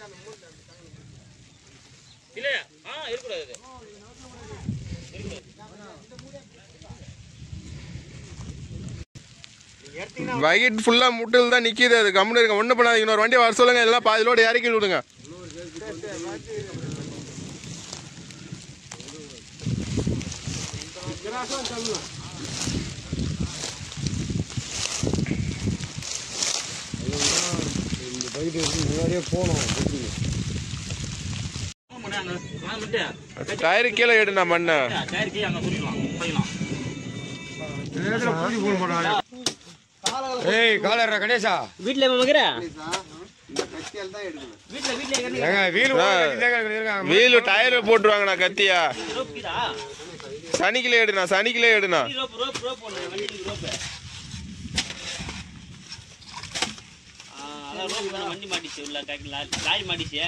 இல்லையா ஆ இருக்கக்கூடாது அது. பக்கெட் ஃபுல்லா முட்டில் தான் நிக்குது அது கம்முன்னு இருக்க ஒண்ணு பண்ணாதீங்க இன்னொரு வண்டி வர சொல்லுங்க எல்லாம் பாதி லோடு இறக்கி விடுங்க இந்த பைக் எடுத்து முன்னாடியே போனோம் ஆமாண்ணே, அங்க வாங்க மட்டும். டயரு கீழே எடுண்ணா மண்ணை டயர் கீழே அங்க குடிக்கலாம் போய்க்கலாம் ஏய் காலரா கணேசா வீட்டுல மகிற இந்த கத்தியால் தான் எடுக்கணும் வீட்டுல வீட்டுல ஏங்க வீல் இருக்காங்க வீலு டயரு போட்டுருவாங்கண்ணா கத்தியா ரோப்புக்குதா சனிக்கிலே எடுண்ணா சனிக்கிலே எடுண்ணா ரோப் ரோப் ரோப் ஒண்ணு வண்டிக்கு ரோப்பு அதான் ரோப் தானே வண்டி மாட்டிச்சு உள்ள கை- லா- லாரி மாட்டிச்சு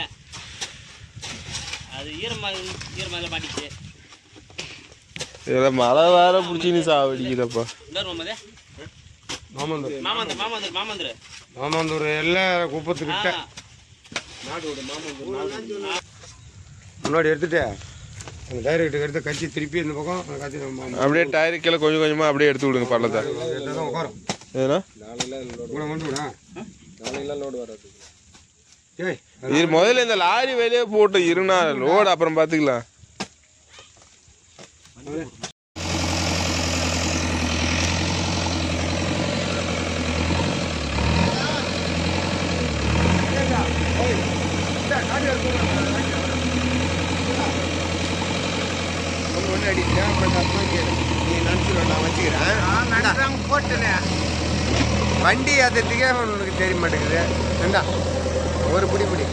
அது ஈரமா ஈரமாக மாட்டிச்சு இதுல மழை வேற பிடிச்சி நீ சாவடிக்கிறப்பா இன்னொரு மாமதே மாமந்தூர் மாமாந்தர் மாமாந்தர் மாமாந்தர் மாமந்தூர் எல்லாம் குப்பத்துக்கிட்ட ஆ முன்னாடி எடுத்துட்டு அந்த டைரக்டர் எடுத்து கட்சி திருப்பி இந்த பக்கம் அந்த கட்சி நம்ம அப்படியே டயரு கீழே கொஞ்சம் கொஞ்சமா அப்படியே எடுத்து விடுங்க பள்ளத்தை எடுத்து தான் உட்காரும் ஏன்னா கூட கொண்டு விடா ஏய் இது முதல்ல இந்த லாரி வெளியே போட்டு இருண்ணா லோடு அப்புறம் பாத்துக்கலாம் ஒன்று அடிக்கிறேன் அப்புறம் அப்புறம் கேளு நீ நினச்சிடும் நான் வச்சுக்கிறேன் போட்டுனேன் வண்டி அதுக்கே உனக்கு தெரிய மாட்டேங்குது ஏண்டா ஒரு பிடி பிடி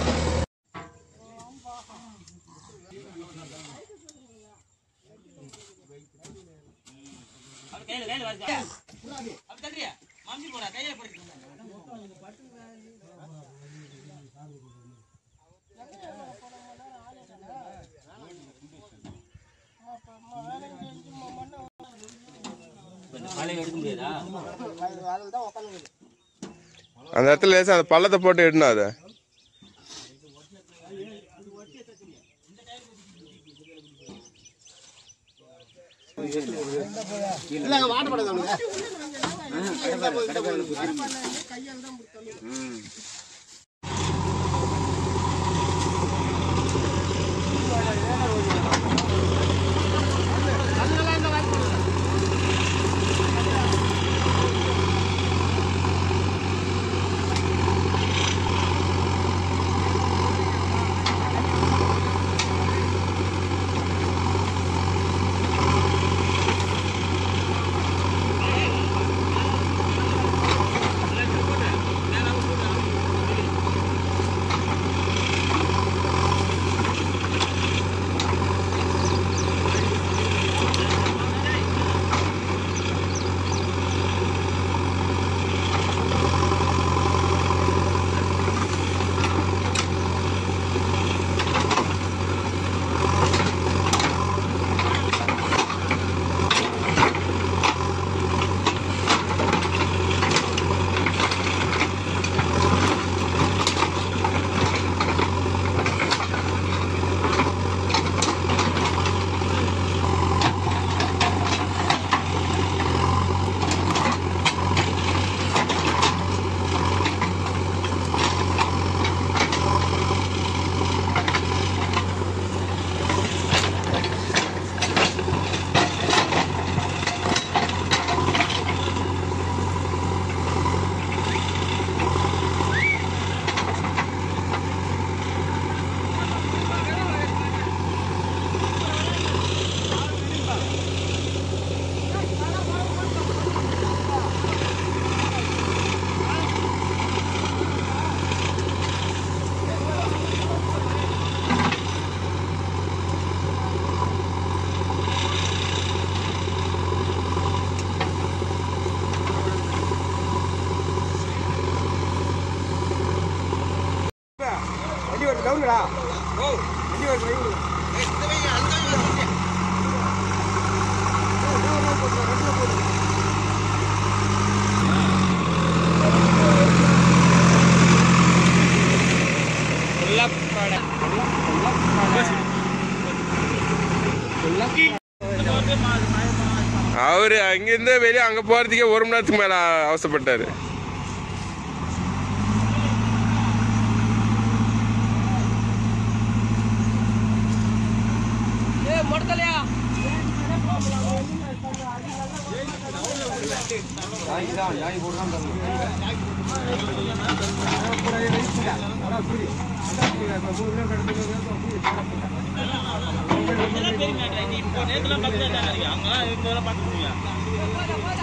அப்படி கையில கையில வருதா அப்படி தள்ளுறியா மாமி போடா கையில போடு காலையில எடுக்க முடியாதா அந்த இடத்துல லேசா அந்த பள்ளத்தை போட்டு எடுனா அதை வண்டி வருது டவுனுடா வண்டி வருது வண்டி வருது ஃபுல்லாக இங்கேருந்து வெளியே அங்கே போகிறதுக்கே ஒரு மணி நேரத்துக்கு மேலே அவசரப்பட்டார் இதெல்லாம் பெரிய மேட்டர் இது இப்போ நேற்றுலாம் பார்த்து தான் இருக்கு அவங்களாம் இப்போலாம் பார்க்க முடியும்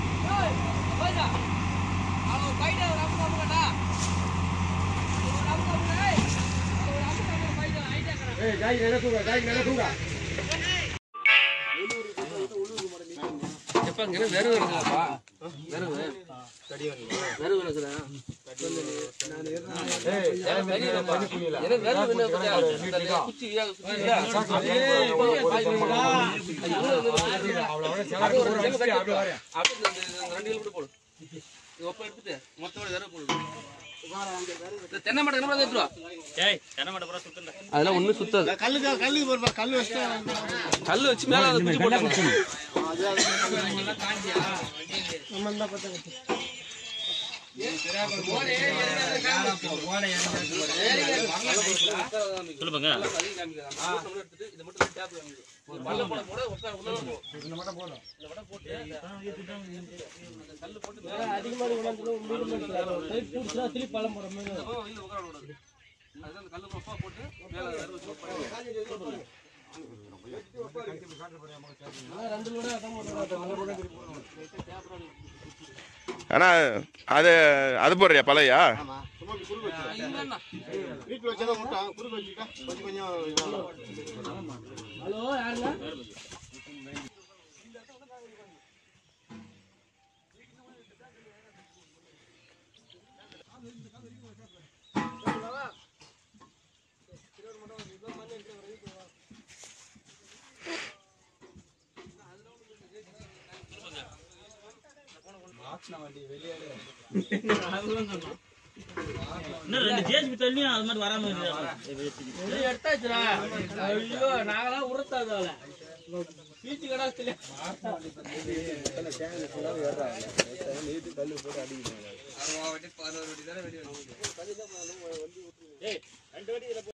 தென்னை மரம் தென்னை மரம் எடுத்துட்டு வா. ஏய் தென்னை மட்டை பூரா சுத்தண்டா அதெல்லாம் ஒண்ணும் சுத்தாது கல்லு வச்சு மேல அதை குச்சி போட்டாங்க சொல்லுங்க ஆனால் அது அது போடுறியா பழையா இன்னும் ரெண்டு ஜேசிபி தள்ளியும் அது மாதிரி வராம இருக்குது எடுத்தாச்சுடா ஐயோ நாங்களாம் உருத்தாதால பீச்சு கடாத்துல ரெண்டு வாட்டி இதில்